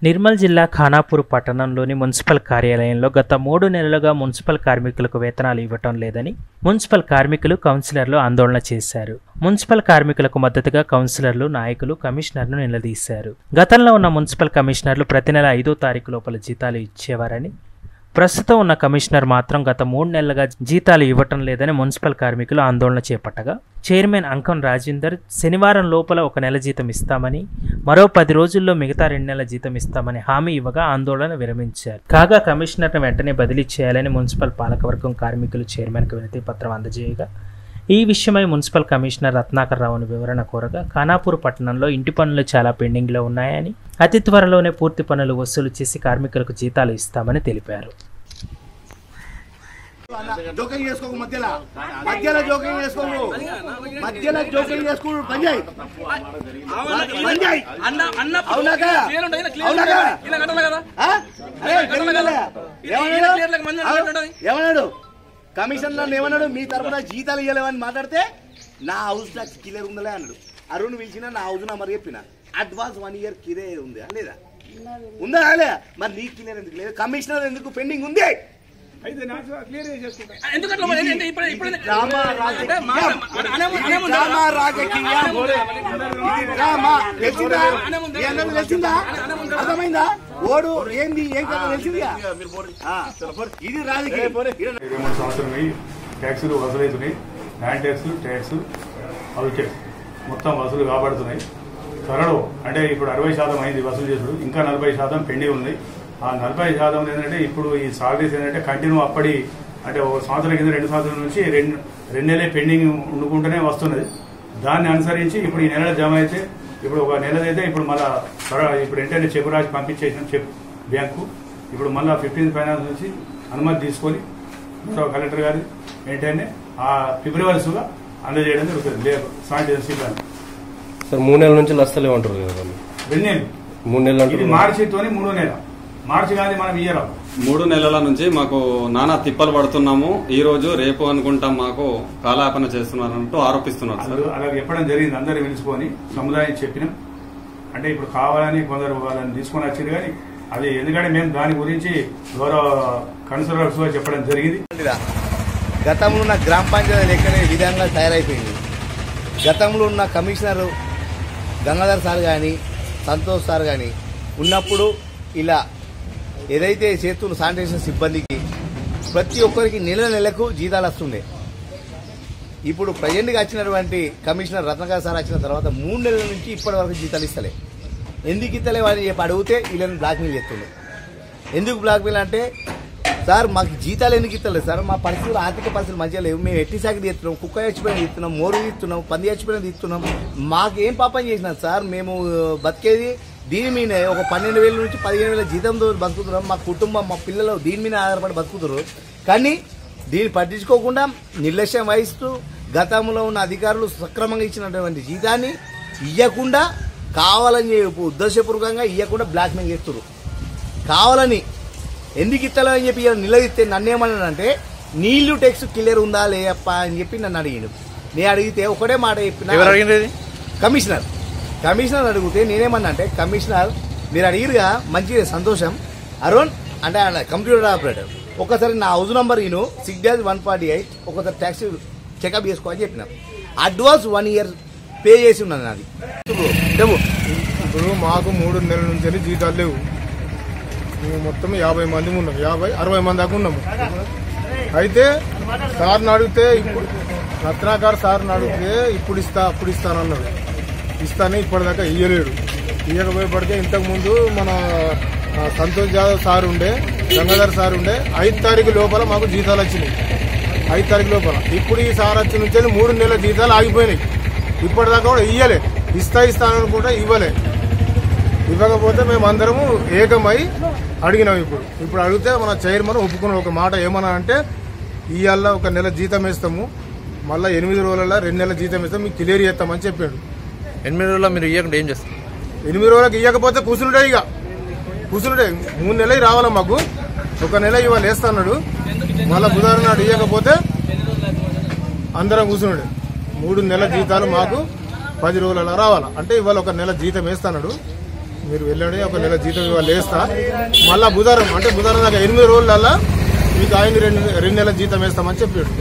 నిర్మల్ జిల్లా ఖానాపూర్ పట్టణంలోని మున్సిపల్ కార్యాలయంలో గత మూడు నెలలుగా మున్సిపల్ కార్మికులకు వేతనాలు ఇవ్వటం లేదని మున్సిపల్ కార్మికులు కౌన్సిలర్లు ఆందోళన చేశారు మున్సిపల్ కార్మికులకు మద్దతుగా కౌన్సిలర్లు నాయకులు కమిషనర్ను నిలదీశారు గతంలో ఉన్న మున్సిపల్ కమిషనర్లు ప్రతి నెల ఐదో తారీఖు లోపల జీతాలు ఇచ్చేవారని ప్రస్తుతం ఉన్న కమిషనర్ మాత్రం గత మూడు నెలలుగా జీతాలు ఇవ్వటం లేదని మున్సిపల్ కార్మికులు ఆందోళన చేపట్టగా చైర్మన్ అంకం రాజేందర్ శనివారం లోపల ఒక నెల జీతం ఇస్తామని మరో పది రోజుల్లో మిగతా రెండు నెలల జీతం ఇస్తామని హామీ ఇవ్వగా ఆందోళన విరమించారు కాగా కమిషనర్ను వెంటనే బదిలీ చేయాలని మున్సిపల్ పాలకవర్గం కార్మికులు చైర్మన్కు వినతి పత్రం అందజేయగా ఈ విషయమై మున్సిపల్ కమిషనర్ రత్నాకర్ రావును వివరణ కోరగా ఖానాపూర్ పట్టణంలో ఇంటి పనులు చాలా పెండింగ్లో ఉన్నాయని అతి త్వరలోనే పూర్తి పనులు వసూలు చేసి కార్మికులకు జీతాలు ఇస్తామని తెలిపారు జోక్యం చేసుకోకు మధ్యలో మధ్యలో జోక్యం చేసుకోకు మధ్యలో జోక్యం చేసుకో పని చేయి పని చేయి అన్న అన్న అవునా కదా? క్లియర్ ఉంటుంది క్లియర్ అవునా కదా? ఇలా కట్టాలి కదా ఆ? అరే, తెలియదా? ఏమన్నాడు? క్లియర్లకు మంది అవును. ఉంటుంది. ఏమన్నాడు కమిషనర్ ఏమన్నాడు మీ తరఫున జీతాలు ఇవ్వలేమని మాట్లాడితే నా హౌస్ ట్యాక్స్ క్లియర్ ఉందలే అన్నాడు అరుణ్ పిలిచిన నా హౌస్ నెంబర్ చెప్పిన అడ్వాన్స్ వన్ ఇయర్ క్లియర్ ఉందా లేదా ఉందా లే మరి నీ క్లియర్ ఎందుకు లేదు కమిషనర్ ఎందుకు పెండింగ్ ఉంది ఎందుకు అట్లా మరి? ఏంటి ఇప్పుడు ఇప్పుడు డ్రామా అంటే మా- రాజకీయం అనేము- ఇది అనేము- డ్రామా రాజకీయం ఇది డ్రామా తెలిసిందా మీ అందరికీ తెలిసిందా అర్థమైందా ఓడు ఏంది ఏం కదా తెలిసిందిగా ఆ, ఇది రాజకీయం ఇరవై మూడు సంవత్సరం ట్యాక్సులు వసూలవుతున్నాయి land tax tax house tax మొత్తం వసూలు కాబడుతున్నాయి త్వరలో అంటే ఇప్పుడు అరవై శాతం అయింది వసూలు చేసుడు ఇంకా నలభై శాతం పెండింగ్ ఉంది ఆ నలభై శాతం ఏంటంటే ఇప్పుడు ఈ సాలరీస్ ఏంటంటే కంటిన్యూ అప్పటి అంటే ఒక సంవత్సరం కింద రెండు సంవత్సరాల నుంచి రెండు రెండు నెలలే పెండింగ్ ఉండుకుంటూనే వస్తున్నది దాన్ని అనుసరించి ఇప్పుడు ఈ నెల జమ అయితే ఇప్పుడు ఒక నెలదైతే ఇప్పుడు మళ్ళా త్వర ఇప్పుడు వెంటనే చెక్ రాసి పంపించేసినాం చెక్ బ్యాంకు ఇప్పుడు మళ్ళా ఫిఫ్టీన్త్ ఫైనాన్స్ నుంచి అనుమతి తీసుకొని గౌరవ కలెక్టర్ గారి వెంటనే ఆ ఫిబ్రవరిస్గా అందజేయడం జరుగుతుంది లేబర్ శానిటైజర్ సిబ్బంది సార్ మూడు నెలల నుంచి లస్తలే ఉంటారు కదా వాళ్ళు రెండు నెలలు మూడు నెలలు ఇది అంటారు మార్చితోని మూడో నెల మార్చి కానీ మనం ఇయ్యరాం మూడు నెలల నుంచి మాకు నానా తిప్పలు పడుతున్నాము ఈ రోజు రేపు అనుకుంటాం మాకు కాలాపన చేస్తున్నారంటూ ఆరోపిస్తున్నారు సార్ అందులో అలా చెప్పడం జరిగింది అందరు పిలుచుకొని సముదాయం చెప్పినాం అంటే ఇప్పుడు కావాలని కొందరు వాళ్ళని తీసుకొని వచ్చారు కానీ అది ఎందుకంటే మేము దాని గురించి గౌరవ కన్సల్టర్స్ చెప్పడం జరిగింది ఇదా. గతంలో ఉన్న గ్రామ పంచాయతీ లెక్కనే ఈ విధంగా తయారైపోయింది గతంలో ఉన్న కమిషనర్ గంగాధర్ సార్ కానీ సంతోష్ సార్ కానీ ఉన్నప్పుడు ఇలా ఏదైతే చేస్తున్న శానిటేషన్ సిబ్బందికి ప్రతి ఒక్కరికి నెల నెలకు జీతాలు వస్తుండే ఇప్పుడు ప్రజెంట్గా వచ్చినటువంటి కమిషనర్ రత్నకర్ సార్ వచ్చిన తర్వాత మూడు నెలల నుంచి ఇప్పటి వరకు జీతాలు ఇస్తలే ఎందుకు ఇస్తలే అని చెప్పి అడిగితే వీళ్ళని బ్లాక్మెయిల్ చేస్తుండే ఎందుకు బ్లాక్మెయిల్ అంటే సార్ మాకు జీతాలు ఎందుకు ఇస్తలేదు సార్ మా పరిస్థితులు ఆర్థిక పరిస్థితులు మంచిగా లేవు మేము ఎట్టి సాకి తీస్తున్నాం కుక్క చచ్చిపోయినది ఇస్తున్నాం మోరు ఇస్తున్నాం పంది చచ్చిపోయినది ఇస్తున్నాం మాకు ఏం పాపం చేసినాం సార్ మేము ఆ, బతికేది దీని మీద ఒక పన్నెండు వేల నుంచి పదిహేను వేల జీతంతో బతుకుతున్నాం మా కుటుంబం మా పిల్లలు దీని మీద ఆధారపడి బతుకుతున్నారు కానీ దీన్ని పట్టించుకోకుండా నిర్లక్ష్యం వహిస్తూ గతంలో ఉన్న అధికారులు సక్రమంగా ఇచ్చినటువంటి జీతాన్ని ఇవ్వకుండా కావాలని చెప్పి ఉద్దేశపూర్వకంగా ఇవ్వకుండా బ్లాక్మెయిల్ చేస్తున్నారు కావాలని ఎందుకు ఇస్తలే అని చెప్పి ఈయన నిలదీస్తే నన్ను ఏమన్నానంటే నీళ్లు టెక్స్ క్లియర్ ఉందా లేయప్ప అని చెప్పి నన్ను అడిగాడు నేను అడిగితే ఒకటే మాట చెప్పిన కమిషనర్ కమిషనర్ అడిగితే నేనేమన్నా అంటే కమిషనర్ మీరు అడిగిరుగా మంచిగా సంతోషం అరుణ్ అంటే ఆయన కంప్యూటర్ ఆపరేటర్ ఒకసారి నా హౌస్ నంబర్ ఈను six dash one forty eight ఒకసారి ట్యాక్సీ చెకప్ చేసుకో అని చెప్పిన అడ్వాన్స్ వన్ ఇయర్ పే చేసి ఉన్నాను నాది చెప్పు ఇప్పుడు మాకు మూడు నెలల నుంచి జీతాలు లేవు మేము మొత్తం యాభై మంది ఉన్నాం యాభై అరవై మంది దాకా ఉన్నాము అయితే సార్ని అడిగితే ఇప్పుడు రత్నాకర్ సార్ని అడిగితే ఇప్పుడు ఇస్తా అప్పుడు ఇస్తానన్నాడు ఇస్తానే ఇప్పటిదాకా ఇయ్యలేడు ఇయ్యకపోయేపడితే ఇంతకు ముందు మన ఆ, సంతోష్ యాదవ్ సార్ ఉండే గంగాధర్ సార్ ఉండే ఐదు తారీఖు లోపల మాకు జీతాలు వచ్చినాయి ఐదు తారీఖు లోపల ఇప్పుడు ఈ సార్ వచ్చి నుంచి మూడు నెలల జీతాలు ఆగిపోయినాయి ఇప్పటిదాకా కూడా ఇయ్యలే ఇస్తా ఇస్తాను అనుకుంటే ఇవ్వలే ఇవ్వకపోతే మేము అందరము ఏకమై అడిగినాం ఇప్పుడు ఇప్పుడు అడిగితే మన చైర్మన్ ఒప్పుకున్న ఒక మాట ఏమన్నా అంటే ఇవాళ ఒక నెల జీతం వేస్తాము మళ్ళీ ఎనిమిది రోజులలో రెండు నెలల జీతం ఇస్తాం మీకు క్లియర్ చేస్తామని చెప్పాడు ఎనిమిది రోజుల్లో మీరు ఇవ్వకుండా ఏం చేస్తారు ఎనిమిది రోజులకు ఇవ్వకపోతే కూర్చుంటే ఇక కూర్చుంటే మూడు నెలలు రావాలా మాకు ఒక నెల ఇవాళ వేస్తాడు మళ్ళీ బుధవారం నాడు ఇవ్వకపోతే అందరం కూర్చున్నాడు మూడు నెలల జీతాలు మాకు పది రోజులలో రావాలా అంటే ఇవాళ ఒక నెల జీతం వేస్తాడు మీరు వెళ్ళండి ఒక నెల జీతం ఇవాళ వేస్తా మళ్ళా బుధవారం అంటే బుధవారం దాకా ఎనిమిది రోజులల్లా మీకు ఆయన రెండు రెండు నెలల జీతం వేస్తామని చెప్పాడు